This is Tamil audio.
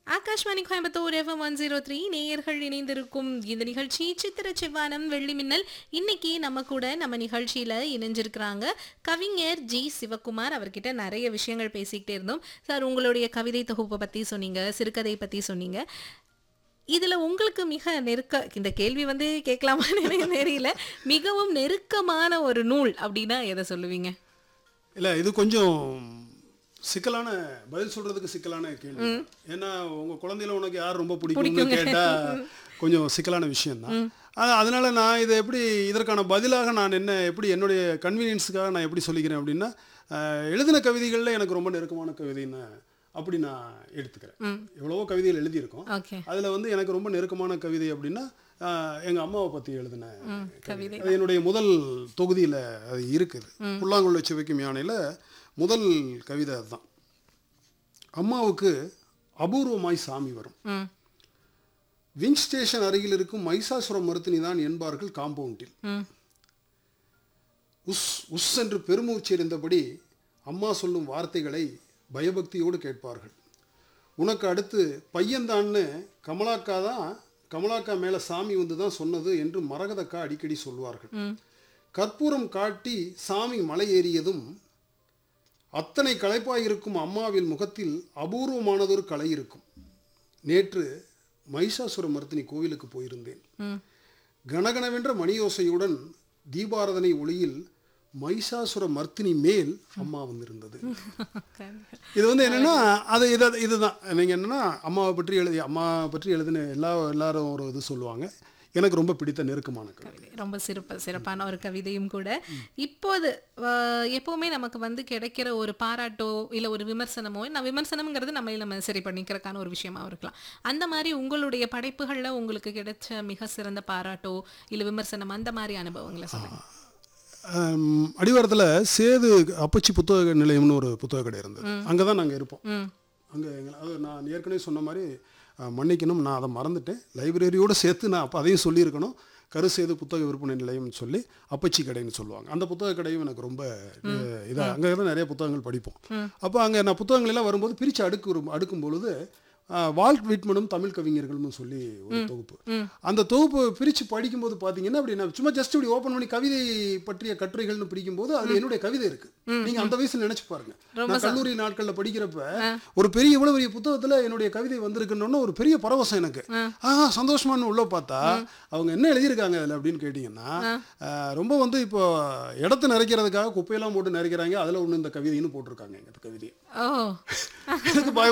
Akashvani Coimbatore FM one zero three நேயர்கள் இணைந்திருக்கும் இந்த நிகழ்ச்சி சித்திர செவ்வானம் வெள்ளி மின்னல் இன்னைக்கு நம்ம கூட நம்ம நிகழ்ச்சியில இணைஞ்சிருக்கிறாங்க கவிஞர் ஜி சிவகுமார் அவர்கிட்ட நிறைய விஷயங்கள் பேசிக்கிட்டே இருந்தோம் சார் உங்களுடைய கவிதை தொகுப்பை பத்தி சொன்னீங்க சிறுகதை பத்தி சொன்னீங்க இதுல உங்களுக்கு மிக நெருக்க இந்த கேள்வி வந்து கேட்கலாமான்னு எனக்கு தெரியல மிகவும் நெருக்கமான ஒரு நூல் அப்படின்னா எதை சொல்லுவீங்க இல்லை இது கொஞ்சம் சிக்கலான பதில் சொல்றதுக்கு சிக்கலான கேள்வி ஏன்னா உங்க குழந்தையில உனக்கு யார் ரொம்ப பிடிக்கும்னு கேட்டா கொஞ்சம் சிக்கலான விஷயம்தான் அது அதனால நான் இதை எப்படி இதற்கான பதிலாக நான் என்ன எப்படி என்னுடைய கன்வீனியன்ஸுக்காக நான் எப்படி சொல்லிக்கிறேன் அப்படின்னா அஹ், எழுதின கவிதைகளில் எனக்கு ரொம்ப நெருக்கமான கவிதைன்னு அப்படி நான் எடுத்துக்கிறேன் எவ்வளவோ கவிதைகள் எழுதியிருக்கோம் ஓகே அதில் வந்து எனக்கு ரொம்ப நெருக்கமான கவிதை அப்படின்னா அஹ், எங்க அம்மாவை பற்றி எழுதின கவிதை அது என்னுடைய முதல் தொகுதியில் அது இருக்குது புல்லாங்குழல் வச்சு வைக்கும் யானையில் முதல் கவிதை அதுதான் அம்மாவுக்கு அபூர்வமாய் சாமி வரும் ம் விங் ஸ்டேஷன் அருகில் இருக்கும் மைசாசுரம் மருத்துனி தான் என்பார்கள் காம்பவுண்டில் ம் உஸ் உஸ் என்று பெருமூச்சு எறிந்தபடி அம்மா சொல்லும் வார்த்தைகளை பயபக்தியோடு கேட்பார்கள் உனக்கு அடுத்து பையன்தான்னு கமலாக்கா தான் கமலாக்கா மேலே சாமி வந்து தான் சொன்னது என்று மரகதக்கா அடிக்கடி சொல்வார்கள் ம் கற்பூரம் காட்டி சாமி மலை ஏறியதும் அத்தனை களைப்பாயிருக்கும் அம்மாவில் முகத்தில் அபூர்வமானதொரு கலை இருக்கும் நேற்று மைசாசுர மர்த்தினி கோவிலுக்கு போயிருந்தேன் ம் கனகனவென்ற மணியோசையுடன் தீபாரதனை ஒளியில் மைசாசுர மர்த்தினி மேல் அம்மா வந்திருந்தது இது வந்து என்னன்னா அது இதை இதுதான் நீங்கள் என்னன்னா அம்மாவை பற்றி எழுதி அம்மாவை பற்றி எழுதின எல்லா எல்லாரும் ஒரு இது சொல்லுவாங்க எனக்கு ரொம்ப பிடித்த நெருக்கமான கவிதை கவிதை ரொம்ப சிறப்பு சிறப்பான ஒரு கவிதையும் கூட இப்போது அஹ், எப்பவுமே நமக்கு வந்து கிடைக்கிற ஒரு பாராட்டோ இல்ல ஒரு விமர்சனமோ நான் விமர்சனம்ங்கிறது நம்ம நம்ம சரி பண்ணிக்கிறதுக்கான ஒரு விஷயமா இருக்கலாம் அந்த மாதிரி உங்களுடைய படைப்புகள்ல உங்களுக்கு கிடைச்ச மிக சிறந்த பாராட்டோ இல்ல விமர்சனம் அந்த மாதிரி அனுபவங்களை சொல்லுங்க அடிவாரத்தில் சேது அப்பச்சி புத்தக நிலையம்னு ஒரு புத்தக கடை இருந்தது அங்கே தான் நாங்கள் இருப்போம் ம் அங்கே எங்களை அது நான் ஏற்கனவே சொன்ன மாதிரி அஹ், மன்னிக்கணும் நான் அதை மறந்துட்டேன் லைப்ரரியோடு சேர்த்து நான் அப்போ அதையும் சொல்லியிருக்கணும் கருசேது புத்தக விற்பனை நிலையம்னு சொல்லி அப்பச்சி கடைன்னு சொல்லுவாங்க அந்த புத்தக கடையும் எனக்கு ரொம்ப இதாக அங்கே தான் நிறைய புத்தகங்கள் படிப்போம் அப்போ அங்கே நான் புத்தகங்கள் எல்லாம் வரும்போது பிரித்து அடுக்கு அடுக்கும் பொழுது அஹ், வால்ட் விட்மனும் தமிழ் கவிஞர்கள்னு சொல்லி ஒரு தொகுப்பு அந்த தொகுப்பு பிரித்து படிக்கும்போது பார்த்தீங்கன்னா அப்படி நான் சும்மா ஜஸ்ட் இப்படி ஓப்பன் பண்ணி கவிதை பற்றிய கட்டுரைகள்னு படிக்கும்போது அதில் என்னுடைய கவிதை இருக்கு நீங்கள் அந்த வயசில் நினச்சி பாருங்க நான் கல்லூரி நாட்களில் படிக்கிறப்ப ஒரு பெரிய இவ்வளவு பெரிய புத்தகத்துல என்னுடைய கவிதை வந்திருக்குன்னு ஒரு பெரிய பரவசம் எனக்கு ஆஹா சந்தோஷமானு உள்ள பார்த்தா அவங்க என்ன எழுதியிருக்காங்க அதில் அப்படின்னு கேட்டிங்கன்னா ஆஹ், ரொம்ப வந்து இப்போ இடத்த நிறைக்கிறதுக்காக குப்பையெல்லாம் போட்டு நிறைக்கிறாங்க அதில் ஒன்று இந்த கவிதைன்னு போட்டிருக்காங்க இந்த கவிதையை ஓ எனக்கு பய